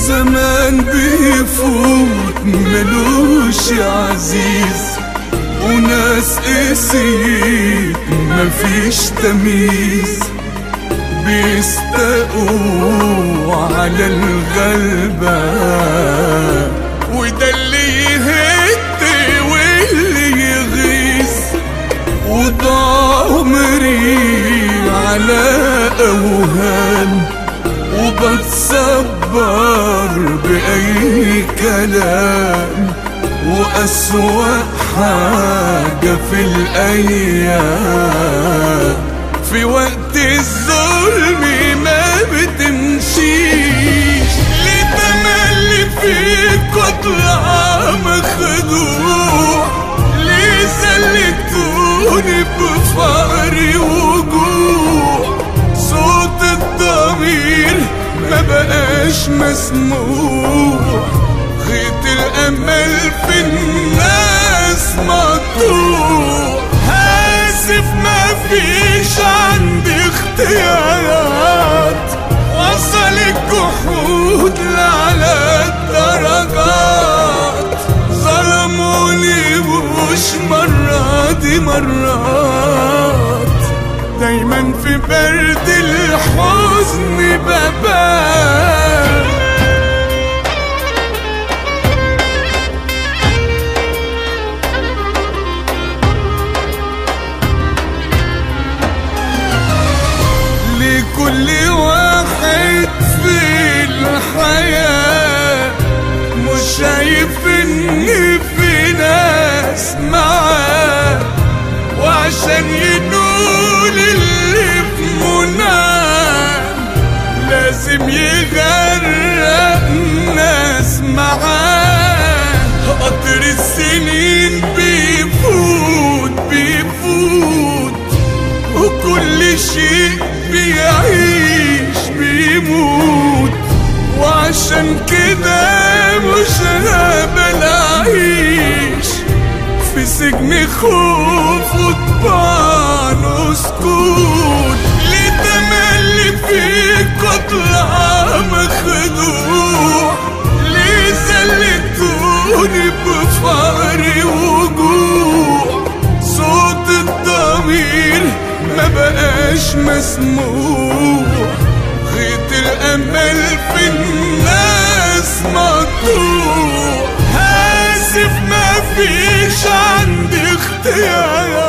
زمان بيفوت ملوش عزيز وناس قسيت مفيش تمييز بيستقوا على الغلبة وده اللي يهد واللي يغيظ وضاع عمري على أوهام وبتصبر بأي كلام وأسوأ حاجة في الأيام في وقت الظلم ما بتمشيش لتملي في قطع مخدوع ليه سلكتوني بفقري وجوع صوت الضمير ما بقاش مسموع خيط الامل في الناس مقطوع هاسف ما فيش عندي اختيارات وصل الجحود لعلى الدرجات ظلموني مش مرة دي مرات دايما في برد الحزن ببات لكل واحد في الحياة مش شايف ان في ناس معاه وعشان ينول اللي في مناه لازم يغرق ناس معاه قطر السنين بيفوت بيفوت وكل شيء بيعيش بيموت وعشان كده مش هقبل اعيش في سجن خوف وطبعا وسكوت لتملي في قطع مخدوع ليه سلكتوني بفقري وجوع صوت الضمير ما بقاش مسموع خيط الامل في الناس مقطوع هاسف ما فيش عندي اختيار